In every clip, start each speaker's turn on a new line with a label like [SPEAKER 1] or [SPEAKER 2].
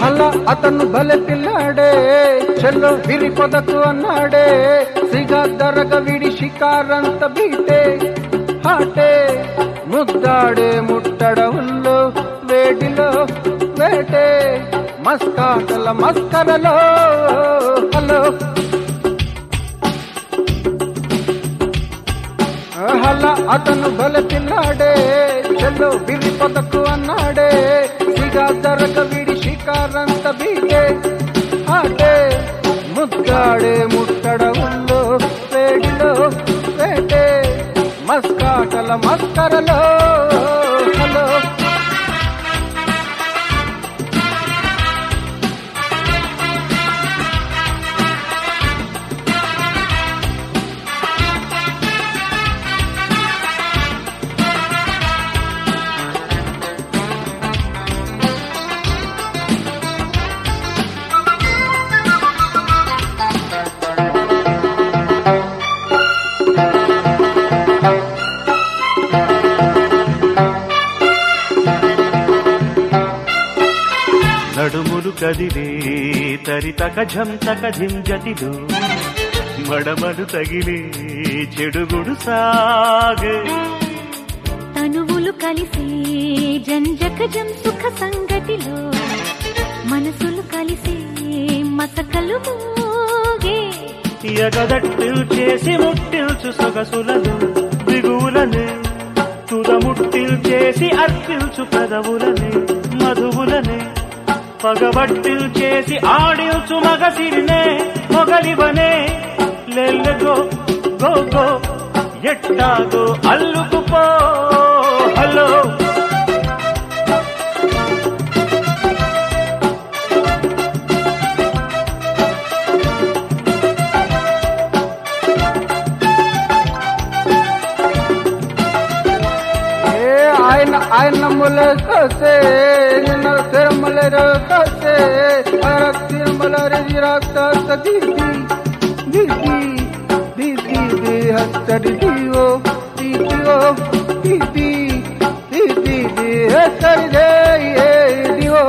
[SPEAKER 1] అలా అతను భలే పిల్లాడే చెల్లో విరి పొదకు అన్నాడే సిగా దరగ విడి షికారంత బీటే హాటే ముద్దాడే ముట్టడవుల్లో వేడిలో వేటే మస్కాటల మస్కరలో హలో హల అతను బల పిల్లాడే చెల్లో విరి పొదకు అన్నాడే సిగా దరగ విడి షికారంత బీటే ఆటే ముద్దాడే ముట్టడవుల్లో వేడిలో వేటే మస్కాటల మస్కరలో హలో
[SPEAKER 2] నడుములు కదిలే తరితక ఝంతక ఝింజటిలు మడమలు తగిలే చెడుగుడు సాగే
[SPEAKER 3] తనువులు కలిసి జంజకజం సుఖ సంగతిలో మనసులు కలిసి మసకలు మోగే
[SPEAKER 2] ఎగదట్టిల్ చేసి ముట్టిల్చు సొగసులను దిగువులని తుదముట్టిల్ చేసి అర్పిల్చు పెదవులని మధువులని పగబట్టిల్ చేసి ఆడిల్చు మగసిరినే మొగలివనే లెల్లగో గో గో ఎట్టాగో అల్లుకుపో హలో
[SPEAKER 1] ఏ ఆయన ఆయన ములే కసే నిన్న తిరుమల కసే అర తిరుమల రాక్త దీది దీది దీది ది హస్తడి దివో దీదివో దీది దీది ది హస్తడి దే ఏ దివో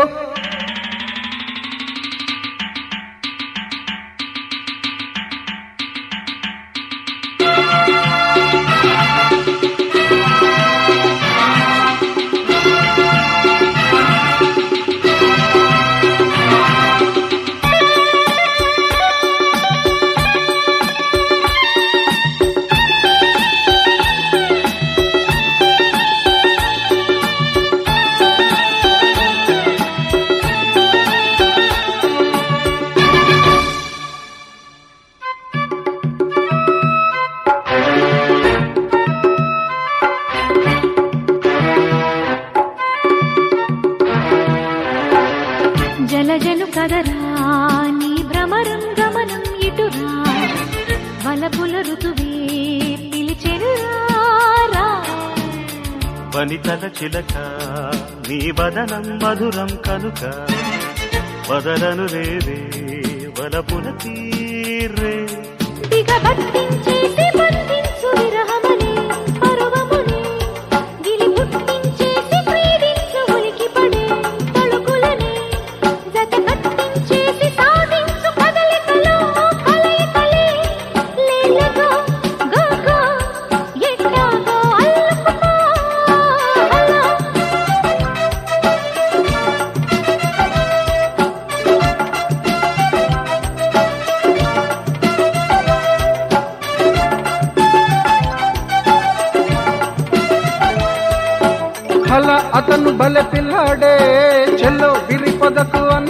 [SPEAKER 3] జలజలు కదరా నీ భ్రమరం గమనం ఇటురా వలపుల ఋతువే పిలిచెనురా
[SPEAKER 2] వనితల చిలక నీ వదనం మధురం కనుక వదలను రేవే వలపుల తీరే
[SPEAKER 3] దిగబట్టించేసి బంధించు విరహమని పరువముని గిలి పుట్టించేసి పీడించు ఉలికి పడే తళుకులని జత కట్టించేసి సాధించు కదలికలో కలయికలే లేలగో గోగో ఎట్టాగో అల్లుకుపో హలో
[SPEAKER 1] హల అతను బల పిల్లాడే చెల్లో విరి పొదకు